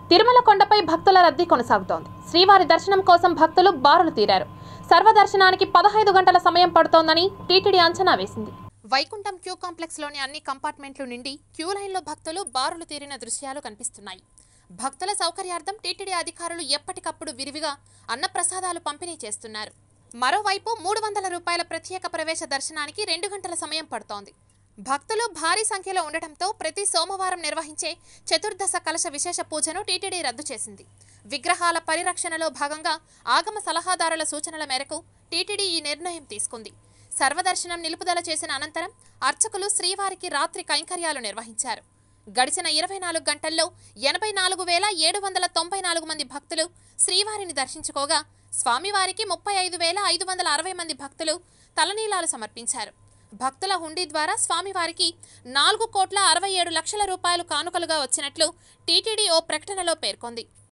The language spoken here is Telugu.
తిరుమల కొండపై భక్తుల రద్దీ కొనసాగుతోంది శ్రీవారి దర్శనం కోసం భక్తులు బారులు తీరారు సర్వదర్శనానికి పదహైదు గంటల సమయం పడుతోందని టీటీడీ అంచనా వేసింది వైకుంఠం క్యూ కాంప్లెక్స్లోని అన్ని కంపార్ట్మెంట్లు నిండి క్యూ లైన్లో భక్తులు బారులు తీరిన దృశ్యాలు కనిపిస్తున్నాయి భక్తుల సౌకర్యార్థం టీటీడీ అధికారులు ఎప్పటికప్పుడు విరివిగా అన్నప్రసాదాలు పంపిణీ చేస్తున్నారు మరోవైపు మూడు వందల రూపాయల ప్రత్యేక ప్రవేశ దర్శనానికి రెండు గంటల సమయం పడుతోంది భక్తులు భారీ సంఖ్యలో ఉండటంతో ప్రతి సోమవారం నిర్వహించే చతుర్దశ కలశ విశేష పూజను టీటీడీ రద్దు చేసింది విగ్రహాల పరిరక్షణలో భాగంగా ఆగమ సలహాదారుల సూచనల మేరకు టీటీడీ ఈ నిర్ణయం తీసుకుంది సర్వదర్శనం నిలుపుదల చేసిన అనంతరం అర్చకులు శ్రీవారికి రాత్రి కైంకర్యాలు నిర్వహించారు గడిచిన ఇరవై నాలుగు గంటల్లో ఎనభై నాలుగు వేల ఏడు వందల తొంభై నాలుగు మంది భక్తులు శ్రీవారిని దర్శించుకోగా స్వామివారికి ముప్పై ఐదు వేల ఐదు వందల అరవై మంది భక్తులు తలనీలాలు సమర్పించారు భక్తుల హుండీ ద్వారా స్వామివారికి నాలుగు కోట్ల అరవై ఏడు లక్షల రూపాయలు కానుకలుగా వచ్చినట్లు టీటీడీ ఓ ప్రకటనలో పేర్కొంది